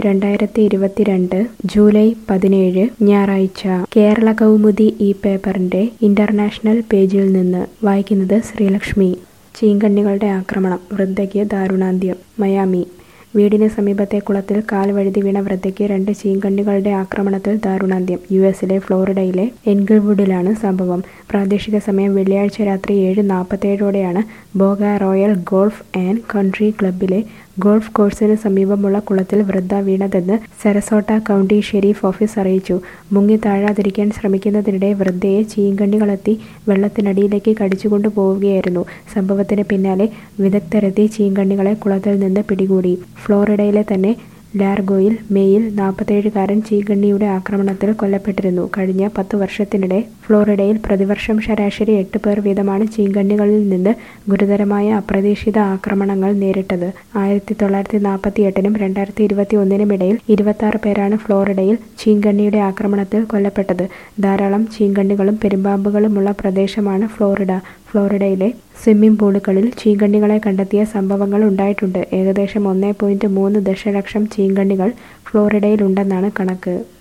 രണ്ടായിരത്തി ഇരുപത്തിരണ്ട് ജൂലൈ പതിനേഴ് ഞായറാഴ്ച കേരള കൗമുദി ഈ പേപ്പറിന്റെ ഇന്റർനാഷണൽ പേജിൽ നിന്ന് വായിക്കുന്നത് ശ്രീലക്ഷ്മി ചീങ്കണ്ണികളുടെ ആക്രമണം വൃദ്ധയ്ക്ക് ദാരുണാന്ത്യം മയാമി വീടിന് സമീപത്തെ കുളത്തിൽ കാൽ വഴുതി വീണ വൃദ്ധയ്ക്ക് രണ്ട് ചീങ്കണ്ണികളുടെ ആക്രമണത്തിൽ ദാരുണാന്ത്യം യു എസിലെ ഫ്ലോറിഡയിലെ എൻഗിൾവുഡിലാണ് സംഭവം പ്രാദേശിക സമയം വെള്ളിയാഴ്ച രാത്രി ഏഴ് നാൽപ്പത്തേഴോടെയാണ് Boca royal golf and country ക്ലബിലെ ഗോൾഫ് കോഴ്സിന് സമീപമുള്ള കുളത്തിൽ വൃദ്ധ വീണതെന്ന് സരസോട്ട കൗണ്ടി ഷെരീഫ് ഓഫീസ് അറിയിച്ചു മുങ്ങി താഴാതിരിക്കാൻ ശ്രമിക്കുന്നതിനിടെ വൃദ്ധയെ ചീങ്കണ്ണികളെത്തി വെള്ളത്തിനടിയിലേക്ക് കടിച്ചുകൊണ്ടു പോവുകയായിരുന്നു സംഭവത്തിന് പിന്നാലെ വിദഗ്ധരെത്തി ചീങ്കണ്ണികളെ കുളത്തിൽ നിന്ന് പിടികൂടി ഫ്ലോറിഡയിലെ തന്നെ ലാർഗോയിൽ മേയിൽ നാൽപ്പത്തേഴുകാരൻ ചീങ്കണ്ണിയുടെ ആക്രമണത്തിൽ കൊല്ലപ്പെട്ടിരുന്നു കഴിഞ്ഞ പത്തു വർഷത്തിനിടെ ഫ്ലോറിഡയിൽ പ്രതിവർഷം ശരാശരി എട്ട് പേർ വീതമാണ് ചീങ്കണ്ണികളിൽ നിന്ന് ഗുരുതരമായ അപ്രതീക്ഷിത ആക്രമണങ്ങൾ നേരിട്ടത് ആയിരത്തി തൊള്ളായിരത്തി നാൽപ്പത്തി എട്ടിനും രണ്ടായിരത്തി ഇരുപത്തി ഒന്നിനും ഇടയിൽ ഇരുപത്തി പേരാണ് ഫ്ലോറിഡയിൽ ചീങ്കണ്ണിയുടെ ആക്രമണത്തിൽ കൊല്ലപ്പെട്ടത് ധാരാളം ചീങ്കണ്ണികളും പെരുമ്പാമ്പുകളുമുള്ള പ്രദേശമാണ് ഫ്ലോറിഡ ഫ്ലോറിഡയിലെ സ്വിമ്മിംഗ് പൂളുകളിൽ ചീങ്കണ്ണികളെ കണ്ടെത്തിയ സംഭവങ്ങൾ ഉണ്ടായിട്ടുണ്ട് ഏകദേശം ഒന്നേ പോയിന്റ് മൂന്ന് ദശലക്ഷം ചീങ്കണ്ണികൾ ഫ്ലോറിഡയിലുണ്ടെന്നാണ് കണക്ക്